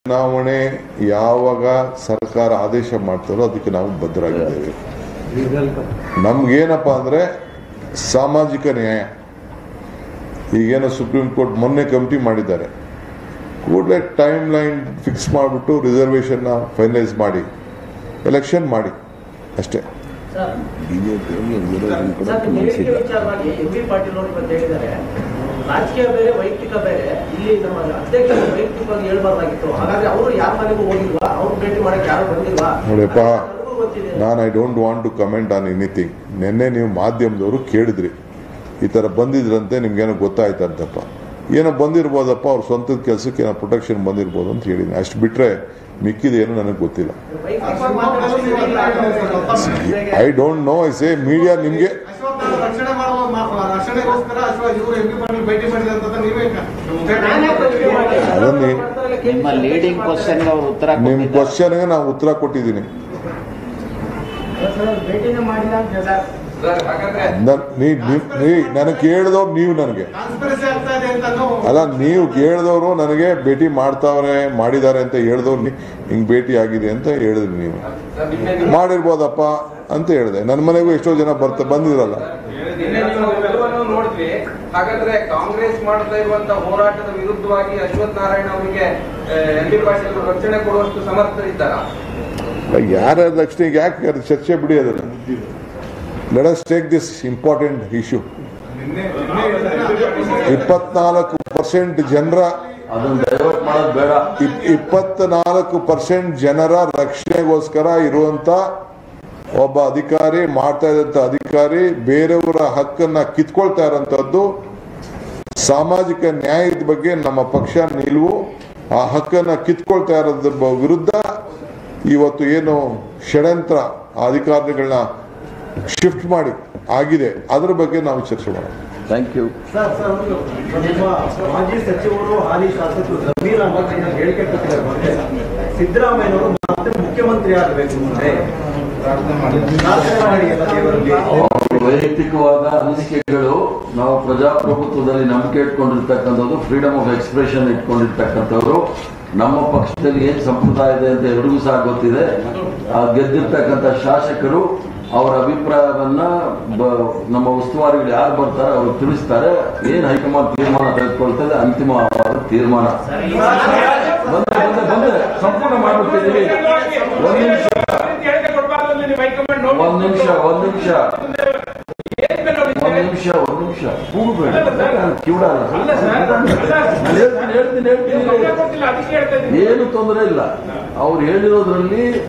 ಚುನಾವಣೆ ಯಾವಾಗ ಸರ್ಕಾರ ಆದೇಶ ಮಾಡ್ತಾರೋ ಅದಕ್ಕೆ ನಾವು ಬದ್ಧರಾಗಿದ್ದೇವೆ ನಮ್ಗೇನಪ್ಪ ಅಂದ್ರೆ ಸಾಮಾಜಿಕ ನ್ಯಾಯ ಈಗೇನೋ ಸುಪ್ರೀಂ ಕೋರ್ಟ್ ಮೊನ್ನೆ ಕಮಿಟಿ ಮಾಡಿದ್ದಾರೆ ಕೂಡಲೇ ಟೈಮ್ ಲೈನ್ ಫಿಕ್ಸ್ ಮಾಡಿಬಿಟ್ಟು ರಿಸರ್ವೇಷನ್ ಫೈನಲೈಸ್ ಮಾಡಿ ಎಲೆಕ್ಷನ್ ಮಾಡಿ ಅಷ್ಟೇ ಸರ್ ಸರ್ ಹೇಳಿಕೆ ವಿಚಾರವಾಗಿ ಎಂ ಬಿ ಪಾಟೀಲ್ ಅವರು ಇವತ್ತು ಹೇಳಿದ್ದಾರೆ ರಾಜಕೀಯ ಬೇರೆ ವೈಯಕ್ತಿಕ ಬೇರೆ ಇಲ್ಲಿ ನಮ್ಮ ಅಧ್ಯಕ್ಷರು ವೈಯಕ್ತಿಕವಾಗಿ ಹೇಳ್ಬಾರ್ದಾಗಿತ್ತು ಹಾಗಾದ್ರೆ ಅವರು ಯಾರ ಮನೆಗೂ ಹೋಗಿಲ್ವಾ ಅವ್ರು ಭೇಟಿ ಮಾಡಕ್ಕೆ ಯಾರು ಬಂದಿಲ್ವಾ ನೋಡಿಯಪ್ಪ ನನಗೂ ಗೊತ್ತಿದೆ ನಾನು I don't want to comment on anything ನಿನ್ನೆ ನೀವು ಮಾಧ್ಯಮದವರು ಕೇಳಿದ್ರಿ ಈ ಥರ ಬಂದಿದ್ರಂತೆ ನಿಮ್ಗೇನೋ ಗೊತ್ತಾಯ್ತಂತಪ್ಪ ಏನೋ ಬಂದಿರ್ಬೋದಪ್ಪ ಅವ್ರ ಸ್ವಂತದ ಕೆಲಸಕ್ಕೆ ಏನೋ ಪ್ರೊಟೆಕ್ಷನ್ ಬಂದಿರ್ಬೋದು ಅಂತ ಹೇಳಿದ್ದೀನಿ ಅಷ್ಟು ಬಿಟ್ರೆ ಮಿಕ್ಕಿದೇನು ನನಗೆ ಗೊತ್ತಿಲ್ಲ ವೈಯಕ್ತಿಕವಾಗಿ ಮಾತಾಡ್ತಿದ್ದಾರೆ. I don't know I say media ನಿಮಗೆ ಅಶ್ವತ್ಥ ಅವ್ರ ರಕ್ಷಣೆ ಮಾಡುವ ಮಾ- ರಕ್ಷಣೆಗೋಸ್ಕರ ಅಶ್ವತ್ಥ ಇವರು ಎಂ ಪಿ ಪಾಟೀಲ್ ಭೇಟಿ ಮಾಡಿದಂತ ನೀವೇ ನಾನೇ ಪ್ರಶ್ನೆ ಮಾಡಿ. ಅದನ್ನೇ- ಮಾಡ್ತಾರಲ್ಲ ಕೇಳಿ. ನಿಮ್ಮ ಲೀಡಿಂಗ್ ಕ್ವಶನ್ಗೆ ಅವರು ಉತ್ತರ ನಿಮ್ಮ ಕೊಟ್ಟಿದ್ದಾರೆ. ಕ್ವಶನ್ಗೆ ನಾನು ಉತ್ತರ ಕೊಟ್ಟಿದ್ದೀನಿ ಭೇಟಿನೇ ಮಾಡಿಲ್ಲ ಅಂತ ಹೇಳಿದ್ದಾರೆ. ನನ್- ನೀ- ನೀ- ನೀ ನನಗೆ ಕೇಳಿದವ್ರು ನೀವು ನನಗೆ ಕಾನ್ಸ್ಪಿರಸಿ ಆಗ್ತಾ ಇದೆ ಅಂತ ಅನ್ನೋ ಅಲ್ಲ ನೀವು ಕೇಳಿದವರು ನನಗೆ ಭೇಟಿ ಮಾಡ್ತಾವ್ರೆ ಮಾಡಿದ್ದಾರೆ ಅಂತ ಹೇಳಿದವ್ರು ನೀ- ಹಿಂಗ್ ಭೇಟಿ ಆಗಿದೆ ಅಂತ ಹೇಳಿದ್ರಿ ನೀವು ಮಾಡಿರ್ಬೋದಪ್ಪ ಅಂತ ಹೇಳಿದೆ ನನ್ನ ಮನೆಗೂ ಎಷ್ಟೋ ಜನ ಬರ್ತ ಬಂದಿರಲ್ಲ ನಿನ್ನೆ ನೀವು ಎಲ್ಲವನ್ನೂ ನೋಡಿದ್ವಿ ಹಾಗಾದ್ರೆ ಕಾಂಗ್ರೆಸ್ ಮಾಡ್ತಾ ಇರುವಂತ ಹೋರಾಟದ ವಿರುದ್ಧವಾಗಿ ಅಶ್ವಥ್ ನಾರಾಯಣ ಅವರಿಗೆ ಎಂ ಬಿ ಪಾಟೀಲ್ ಅವರು ರಕ್ಷಣೆ ಕೊಡುವಷ್ಟು ಸಮರ್ಥರಿದ್ದಾರಾ ಯಾರ ರಕ್ಷಣೆಗೆ ಯಾಕೆ ಅದು ಚರ್ಚೆ ಬಿಡಿ ಅದನ್ನ let us take this important issue ನಿನ್ನೆ ನಿನ್ನೆ ಹೇಳಿದ್ರೆ ಇಪ್ಪತ್ನಾಲ್ಕು ಪರ್ಸೆಂಟ್ ಜನರ ಅದನ್ನ ಡೈವರ್ಟ್ ಮಾಡೋದು ಬೇಡ ಇಪ್- ಇಪ್ಪತ್ನಾಲ್ಕು ಪರ್ಸೆಂಟ್ ಜನರ ರಕ್ಷಣೆಗೋಸ್ಕರ ಇರುವಂತ ಒಬ್ಬ ಅಧಿಕಾರಿ ಮಾಡ್ತಾ ಇದ್ದಂತ ಅಧಿಕಾರಿ ಬೇರೆಯವರ ಹಕ್ಕನ್ನ ಕಿತ್ಕೊಳ್ತಾ ಇರೋಂಥದ್ದು ಸಾಮಾಜಿಕ ನ್ಯಾಯದ ಬಗ್ಗೆ ನಮ್ಮ ಪಕ್ಷ ನಿಲುವು ಆ ಹಕ್ಕನ್ನ ಕಿತ್ಕೊಳ್ತಾ ಇರೋದ್ರ ಬ- ವಿರುದ್ಧ ಇವತ್ತು ಏನು ಷಡ್ಯಂತ್ರ ಆ ಅಧಿಕಾರಿಗಳನ್ನ ಶಿಫ್ಟ್ ಮಾಡಿ ಆಗಿದೆ ಅದ್ರ ಬಗ್ಗೆ ನಾವು ಚರ್ಚೆ ಮಾಡೋಣ ಥ್ಯಾಂಕ್ ಯು ಸರ್ ಸರ್ ಒಂದು ನಿಮ್ಮ ಮಾಜಿ ಸಚಿವರು ಹಾಲಿ ಶಾಸಕರು ಜಮೀರ್ ಅಹಮದ್ ಏನೋ ಹೇಳಿಕೆ ಕೊಟ್ಟಿದ್ದಾರೆ ಮೊನ್ನೆ ಸಿದ್ದರಾಮಯ್ಯನವರು ಮತ್ತೆ ಮುಖ್ಯಮಂತ್ರಿ ಆಗಬೇಕು ಮುಂದೆ ಪ್ರಾರ್ಥನೆ ಮಾಡಿ ಎಲ್ಲ ದೇವರಲ್ಲಿ ಅವ್ರ ವೈಯಕ್ತಿಕವಾದ ಅನಿಸಿಕೆಗಳು ನಾವು ಪ್ರಜಾಪ್ರಭುತ್ವದಲ್ಲಿ ನಂಬಿಕೆ ಇಟ್ಕೊಂಡಿರ್ತಕ್ಕಂಥದ್ದು ಫ್ರೀಡಮ್ ಆಫ್ ಎಕ್ಸ್ಪ್ರೆಷನ್ ಇಟ್ಕೊಂಡಿರ್ತಕ್ಕಂಥವ್ರು ನಮ್ಮ ಪಕ್ಷದಲ್ಲಿ ಏನ್ ಸಂಪ್ರದಾಯ ಇದೆ ಅಂತ ಎಲ್ರಿಗೂ ಸಹ ಗೊತ್ತಿದೆ ಆ ಗೆದ್ದಿರ್ತಕ್ಕಂಥ ಶಾಸಕರು ಅವರ ಅಭಿಪ್ರಾಯವನ್ನ ಬ- ನಮ್ಮ ಉಸ್ತುವಾರಿಗಳು ಯಾರು ಬರ್ತಾರೆ ಅವ್ರು ತಿಳಿಸ್ತಾರೆ ಏನ್ ಹೈಕಮಾಂಡ್ ತೀರ್ಮಾನ ತೆಗೆದುಕೊಳ್ತದೆ ಅಂತಿಮವಾದ ತೀರ್ಮಾನ ಬಂದೆ ಬಂದೆ ಬಂದೆ ಸಂಪೂರ್ಣ ಮಾಡ್ಬಿಟ್ಟಿದ್ದೀವಿ ಒಂದ್ ನಿಮಿಷ ಒಂದ್ ನಿಮಿಷ ಒಂದ್ ನಿಮಿಷ ಒಂದ್ ನಿಮಿಷ ಒಂದ್ ನಿಮಿಷ ಕೂಗಬೇಡ ಕಿವಿಡಲ್ಲ ನಾನು ಹೇಳ್ತೀನಿ ಹೇಳ್ತೀನಿ ಹೇಳ್ತೀನಿ ಏನು ತೊಂದರೆ ಇಲ್ಲ ಅವ್ರು ಹೇಳಿರೋದ್ರಲ್ಲಿ